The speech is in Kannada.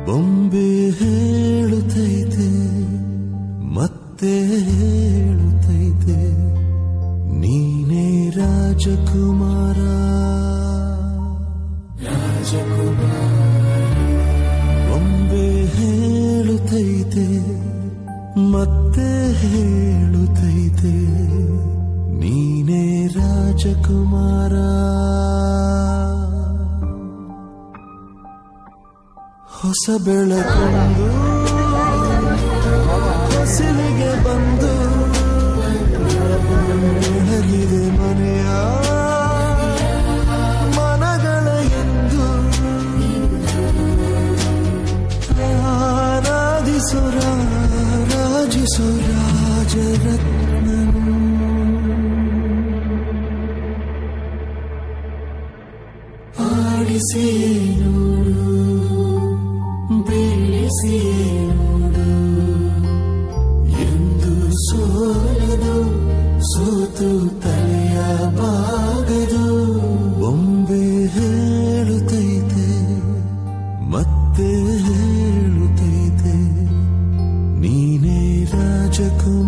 ಬೊಂಬೆ ಹೇಳುತ್ತೈತೆ ಮತ್ತೆ ಹೇಳುತ್ತೈತೆ ನೀನೇ ರಾಜಕುಮಾರ ಬೊಂಬೆ ಹೇಳುತ್ತೈತೆ ಮತ್ತೆ ಹೇಳುತ್ತೈತೆ ನೀನೇ ರಾಜಕುಮಾರ ಹೊಸ ಬೆಳಕೊಂದು ಹೊಸಲಿಗೆ ಬಂದು ಬೆಳಗಿದೆ ಮನೆಯ ಮನಗಳ ಎಂದು ಆರಾಧಿಸುರ ರಾಜಿಸು ರಾಜರತ್ನನು ಆಡಿಸಿ ನೋಡು ಬೀಳಿಸಿ ನೋಡು ಎಂದು ಸೋಲದು ಸೋತು ತಲೆಯ ಬಾಗದು ಬೊಂಬೆ ಹೇಳುತ್ತೈತೆ ಮತ್ತೆ ಹೇಳುತ್ತೈತೆ ನೀನೇ ರಾಜಕುಮಾರ